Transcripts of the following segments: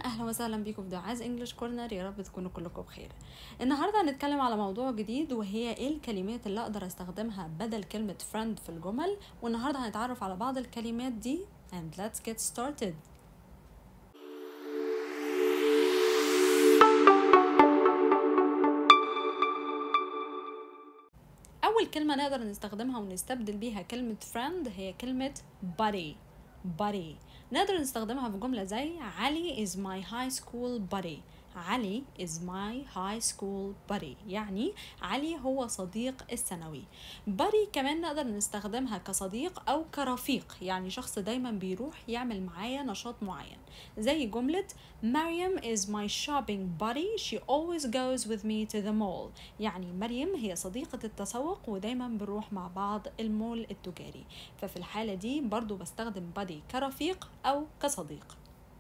اهلا وسهلا بيكم في دعاز انجلش كورنر يا رب تكونوا كلكم بخير النهارده هنتكلم على موضوع جديد وهي ايه الكلمات اللي اقدر استخدمها بدل كلمه friend في الجمل والنهارده هنتعرف على بعض الكلمات دي and let's get started أول كلمة نقدر نستخدمها ونستبدل بيها كلمة friend هي كلمة buddy buddy نقدر نستخدمها في جملة زي علي is my high school buddy علي is my high school buddy يعني علي هو صديق الثانوي buddy كمان نقدر نستخدمها كصديق أو كرفيق يعني شخص دايما بيروح يعمل معايا نشاط معين زي جملة مريم is my shopping buddy she always goes with me to the mall يعني مريم هي صديقة التسوق ودايما بنروح مع بعض المول التجاري ففي الحالة دي برضو بستخدم buddy كرفيق أو كصديق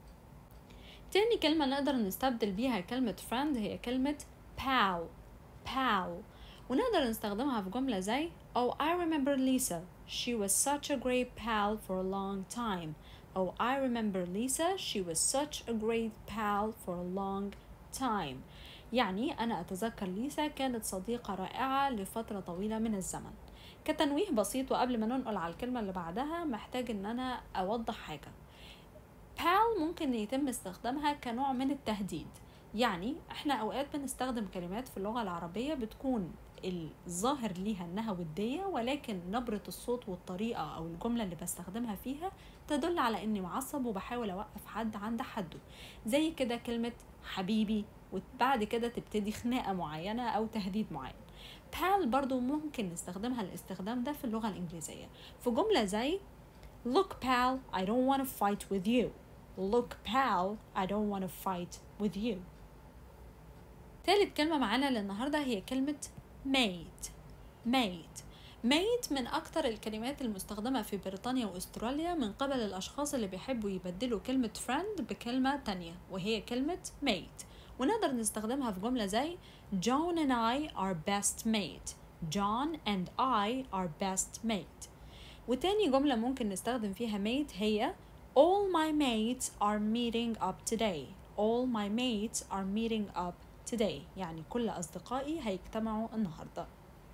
تاني كلمة نقدر نستبدل بيها كلمة friend هي كلمة pal pal ونقدر نستخدمها في جملة زي Oh I remember Lisa she was such a great pal for a long time Oh I remember Lisa she was such a great pal for a long time يعني أنا أتذكر ليسا كانت صديقة رائعة لفترة طويلة من الزمن كتنويه بسيط وقبل ما ننقل على الكلمة اللي بعدها محتاج إن أنا أوضح حاجة pal ممكن يتم استخدامها كنوع من التهديد يعني احنا اوقات بنستخدم كلمات في اللغة العربية بتكون الظاهر ليها انها ودية ولكن نبرة الصوت والطريقة او الجملة اللي بستخدمها فيها تدل على اني معصب وبحاول اوقف حد عند حده زي كده كلمة حبيبي وبعد كده تبتدي خناقة معينة او تهديد معين pal برضو ممكن نستخدمها الاستخدام ده في اللغة الانجليزية في جملة زي Look pal I don't want to fight with you Look pal I don't want to fight with you تالت كلمة معانا للنهاردة هي كلمة mate mate mate من أكتر الكلمات المستخدمة في بريطانيا وأستراليا من قبل الأشخاص اللي بيحبوا يبدلوا كلمة friend بكلمة تانية وهي كلمة mate ونقدر نستخدمها في جملة زي John and I are best mate John and I are best mate وتاني جملة ممكن نستخدم فيها mate هي All my mates are meeting up today. All my mates are meeting up today. يعني كل أصدقائي هيجتمعوا النهاردة.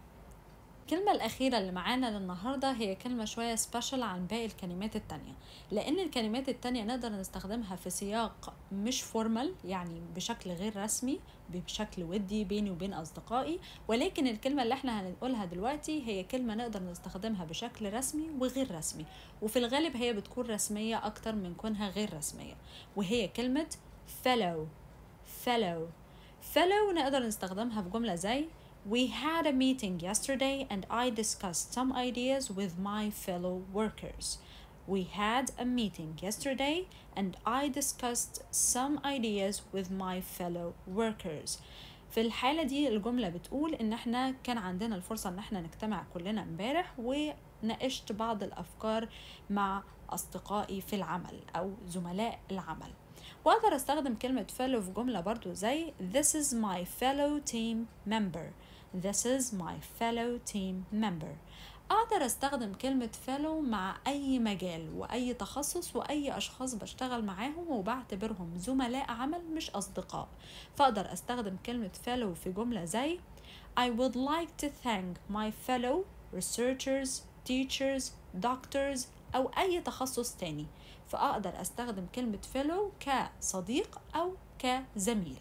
الكلمة الأخيرة اللي معانا للنهاردة هي كلمة شوية سبيشال عن باقي الكلمات التانية لأن الكلمات التانية نقدر نستخدمها في سياق مش فورمال يعني بشكل غير رسمي بشكل ودي بيني وبين أصدقائي ولكن الكلمة اللي احنا هنقولها دلوقتي هي كلمة نقدر نستخدمها بشكل رسمي وغير رسمي وفي الغالب هي بتكون رسمية أكتر من كونها غير رسمية وهي كلمة fellow fellow fellow نقدر نستخدمها في جملة زي We had a meeting yesterday and I discussed some ideas with my fellow workers. We had a meeting yesterday and I discussed some ideas with my fellow workers. في الحالة دي الجملة بتقول إن إحنا كان عندنا الفرصة إن إحنا نجتمع كلنا امبارح وناقشت بعض الأفكار مع أصدقائي في العمل أو زملاء العمل. وأقدر أستخدم كلمة fellow في جملة برضو زي This is my fellow team member. This is my fellow team member. أقدر أستخدم كلمة fellow مع أي مجال وأي تخصص وأي أشخاص بشتغل معاهم وبعتبرهم زملاء عمل مش أصدقاء فأقدر أستخدم كلمة fellow في جملة زي I would like to thank my fellow researchers, teachers, doctors أو أي تخصص تاني فأقدر أستخدم كلمة fellow كصديق أو كزميل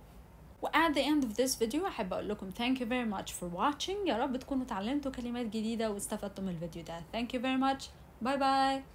و at the end of this video أحب أقول لكم thank you very much for watching يا رب تكونوا اتعلمتوا كلمات جديدة واستفدتوا من الفيديو ده thank you very much باي باي